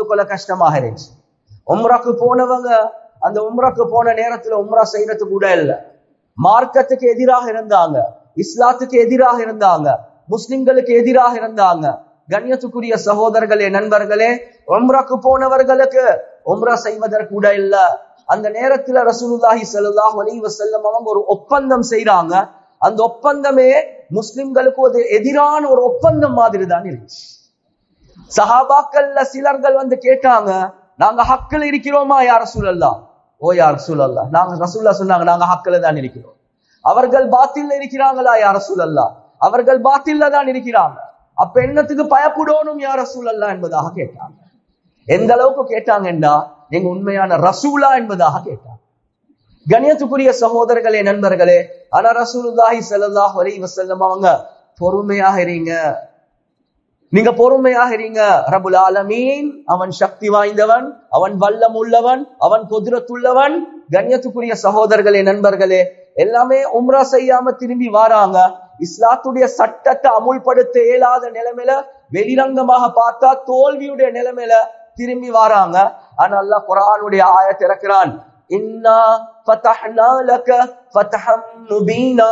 ஒத்துக்கொள்ள கஷ்டமாக இருந்துச்சு உம்ராக்கு போனவங்க அந்த உம்ராக்கு போன நேரத்துல உம்ரா செய்யறது கூட இல்ல மார்க்கத்துக்கு எதிராக இருந்தாங்க இஸ்லாத்துக்கு எதிராக இருந்தாங்க முஸ்லிம்களுக்கு எதிராக இருந்தாங்க கண்ணியத்துக்குரிய சகோதரர்களே நண்பர்களே உம்ராக்கு போனவர்களுக்கு உம்ரா செய்வதற்கு கூட இல்ல அந்த நேரத்துல ரசூலுல்லாஹி ஸல்லல்லாஹு அலைஹி வஸல்லம் அவங்க ஒரு ஒப்பந்தம் செய்றாங்க அந்த ஒப்பந்தமே முஸ்லிம்களுக்கு ஒரு எதிரான ஒரு ஒப்பந்தம் மாதிரி தான் இருந்துச்சு சஹாபாக்கள்ல சிலர்கள் வந்து கேட்டாங்க நாங்க ஹக்கில் இருக்கிறோமா யார் ரசூலல்லா ஓ யார் ரசூலல்லா நாங்க ரசூல்லா சொன்னாங்க நாங்க ஹக்கில தான் இருக்கிறோம் அவர்கள் பாத்தில்ல இருக்கிறாங்களா யார் ரசூலல்லா அவர்கள் பாத்தில்ல தான் இருக்கிறாங்க அப்ப என்னத்துக்கு பயப்படணும் யார் ரசூலல்லா என்பதாக கேட்டாங்க எந்த அளவுக்கு கேட்டாங்கன்னா எங்க உண்மையான ரசூலா என்பதாக கேட்டாங்க கணியத்துக்குரிய சகோதரர்களே நண்பர்களே ஆனா ரசூலுல்லாஹி ஸல்லல்லாஹு அலைஹி வஸல்லம் அவங்க பொறுமையாக இருங்க நீங்க பொறுமையாக இருங்க ரபுல் ஆலமீன் அவன் சக்தி வாய்ந்தவன் அவன் வல்லம் உள்ளவன் அவன் குதிரத்துள்ளவன் கண்ணியத்துக்குரிய சகோதரர்களே நண்பர்களே எல்லாமே உம்ரா செய்யாம திரும்பி வாராங்க இஸ்லாத்துடைய சட்டத்தை அமுல்படுத்த இயலாத நிலைமையில வெளிரங்கமாக பார்த்தா தோல்வியுடைய நிலைமையில திரும்பி வாராங்க ஆனா அல்லாஹ் குரானுடைய ஆய திறக்கிறான் இன்னா ஃபதஹ்னா லக ஃபதஹம் முபீனா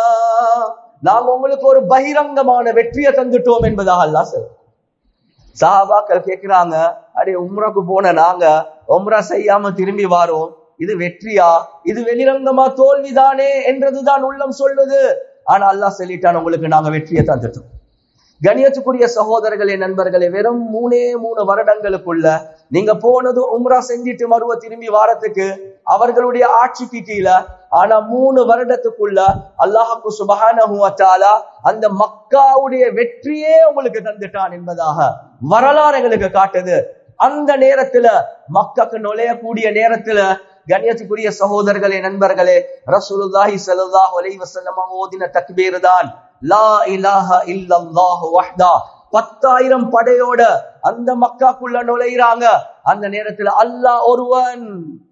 நாங்க உங்களுக்கு ஒரு பகிரங்கமான வெற்றியை தந்துட்டோம் என்பதாக அல்லாஹ் சொல்றான் சஹாபாக்கள் கேக்குறாங்க அடே உம்ராக்கு போன நாங்க உம்ரா செய்யாம திரும்பி வாரோம் இது வெற்றியா இது வெளிரங்கமா தோல்விதானே என்றதுதான் உள்ளம் சொல்லுது ஆனா அல்லாஹ் சொல்லிட்டான் உங்களுக்கு நாங்க வெற்றியை தந்துட்டோம் கணியத்துக்குரிய சகோதரர்களே நண்பர்களே வெறும் மூணே மூணு வருடங்களுக்குள்ள நீங்க போனது உம்ரா செஞ்சிட்டு மறுவ திரும்பி வாரத்துக்கு அவர்களுடைய ஆட்சிக்கு கீழே ஆனா மூணு வருடத்துக்குள்ள அல்லாஹுக்கு சுபஹானஹு வ தஆலா அந்த மக்காவுடைய வெற்றியே உங்களுக்கு தந்துட்டான் என்பதாக வரலாறு எங்களுக்கு காட்டுது அந்த நேரத்துல மக்காக்கு நுழையக்கூடிய நேரத்துல கண்ணியத்துக்குரிய சகோதரர்களே நண்பர்களே ரசூலுல்லாஹி ஸல்லல்லாஹு அலைஹி வஸல்லம் ஓதின தக்பீர் தான் லா இலாஹ இல்லல்லாஹு வஹ்தா பத்தாயிரம் படையோட அந்த மக்காக்குள்ள நுழையிறாங்க அந்த நேரத்துல அல்லாஹ் ஒருவன்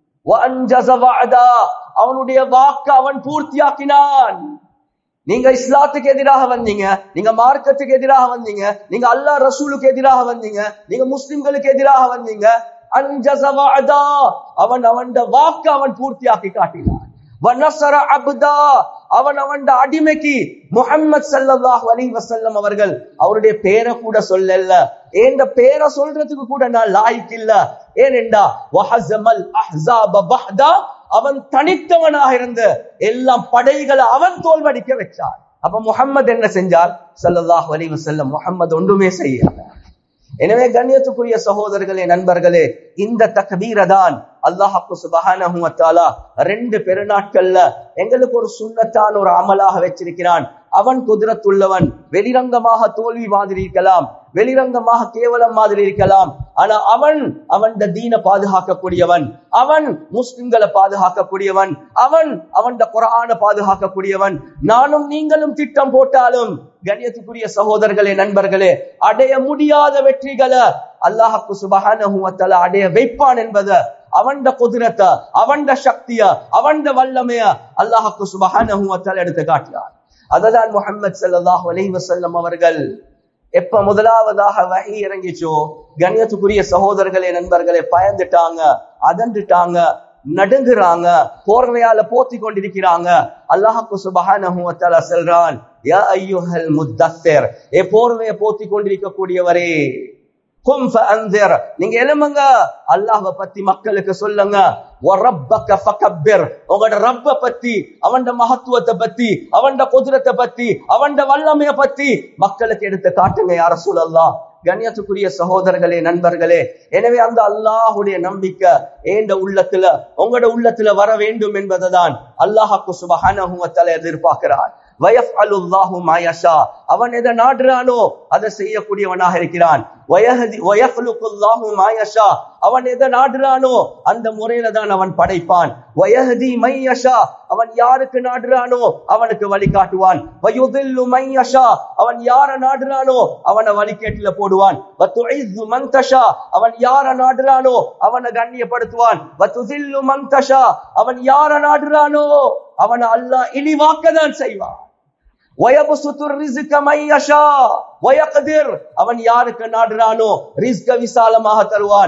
வஅன்ஜஸ வஅதா அவனுடைய வாக்கு அவன் பூர்த்தியாக்கினான் நீங்க இஸ்லாத்துக்கு எதிராக வந்தீங்க நீங்க மார்க்கத்துக்கு எதிராக வந்தீங்க நீங்க அல்லாஹ் ரசூலுக்கு எதிராக வந்தீங்க நீங்க முஸ்லிம்களுக்கு எதிராக வந்தீங்க அன்ஜஸ வஅதா அவன் அவன் வாக்கு அவன் பூர்த்தியாக்கி காட்டினான் வனசர அப்தா அவன் அவன் அடிமைக்கு முஹம்மது ஸல்லல்லாஹு அலைஹி வஸல்லம் அவர்கள் அவருடைய பேரை கூட சொல்லல ஏண்ட பேரை சொல்றதுக்கு கூட நான் லாய்க்கு இல்ல ஏனெண்டா வஹஸமல் அஹ்ஸாப வஹ்தா அவன் தனித்தவனாக இருந்து எல்லாம் படைகளை அவன் தோல்வடிக்க வச்சார் அப்ப முஹம்மது என்ன செஞ்சார் ஸல்லல்லாஹு அலைஹி வஸல்லம் முஹம்மது ஒன்றுமே செய்யல எனவே கண்ணியத்துக்குரிய சகோதரர்களே நண்பர்களே இந்த தக்பீரை தான் அல்லாஹாக்கு சுபஹானஹு வ தஆலா ரெண்டு பெருநாட்கள்ல எங்களுக்கு ஒரு சுன்னத்தான ஒரு அமலாக வச்சிருக்கிறான் அவன் குதிரத்துள்ளவன் வெளிரங்கமாக தோல்வி மாதிரி இருக்கலாம் வெளிரங்கமாக கேவலம் மாதிரி இருக்கலாம் ஆனா அவன் அவன் தீன பாதுகாக்கக்கூடியவன் அவன் முஸ்லிம்களை பாதுகாக்கக்கூடியவன் அவன் அவன் குரான பாதுகாக்கக்கூடியவன் நானும் நீங்களும் திட்டம் போட்டாலும் கண்ணியத்துக்குரிய சகோதரர்களே நண்பர்களே அடைய முடியாத வெற்றிகளை அல்லாஹாக்கு சுபஹானஹு வ தஆலா அடைய வைப்பான் என்பதை அவண்ட குதிரத்தை அவண்ட சக்திய அவண்ட வல்லமைய அல்லாஹாக்கு சுபஹானஹு வ தஆலா எடுத்து காட்டினார் அததான் முஹம்மது ஸல்லல்லாஹு அலைஹி வஸல்லம் அவர்கள் எப்ப முதலாவதாக வகை இறங்கிச்சோ கண்ணியத்துக்குரிய சகோதரர்களே நண்பர்களே பயந்துட்டாங்க அதண்டுட்டாங்க நடுங்குறாங்க போர்வையால போத்தி கொண்டிருக்கிறாங்க அல்லாஹுக்கு சுபஹானஹு வ தஆலா சொல்றான் யா அய்யுஹல் முத்தஸ்ஸிர் ஏ போர்வையை போத்தி கொண்டிருக்கக்கூடியவரே கும் ஃபஅன்திர் நீங்க எழும்புங்க அல்லாஹ்வை பத்தி மக்களுக்கு சொல்லுங்க வரப்பக்க ஃபகப்பிர் உங்களோட ரப்ப பத்தி அவன்ட மகத்துவத்தை பத்தி அவன்ட குதிரத்தை பத்தி அவன்ட வல்லமைய பத்தி மக்களுக்கு எடுத்து காட்டுங்க யார சூழல்லாம் கண்ணியத்துக்குரிய சகோதரர்களே நண்பர்களே எனவே அந்த அல்லாஹுடைய நம்பிக்கை ஏண்ட உள்ளத்துல உங்களோட உள்ளத்துல வர வேண்டும் என்பதுதான் அல்லாஹாக்கு சுபஹானஹு வ தஆலா எதிர்பார்க்கிறார் வயஃஅலுல்லாஹு மா யஷா அவன் எதை நாடுறானோ அதை செய்யக்கூடியவனாக இருக்கிறான் வயஹதி வயஃலுகுல்லாஹு மா யஷா அவன் எதை நாடுறானோ அந்த முறையில தான் அவன் படைப்பான் வயஹதி மை யஷா அவன் யாருக்கு நாடுறானோ அவனுக்கு வழிகாட்டுவான் வயுதில்லு மை யஷா அவன் யார நாடுறானோ அவனை வழிகேட்டில போடுவான் வத்துஇஸ்ஸு மன் தஷா அவன் யார நாடுறானோ அவனை கண்ணியப்படுத்துவான் வத்துதில்லு மன் தஷா அவன் யார நாடுறானோ அவனை அல்லாஹ் இழிவாக்கதான் செய்வான் வயபசுத்துர் ரிஸ்க மை யஷா வயக்திர் அவன் யாருக்கு நாடுறானோ ரிஸ்க விசாலமாக தருவான்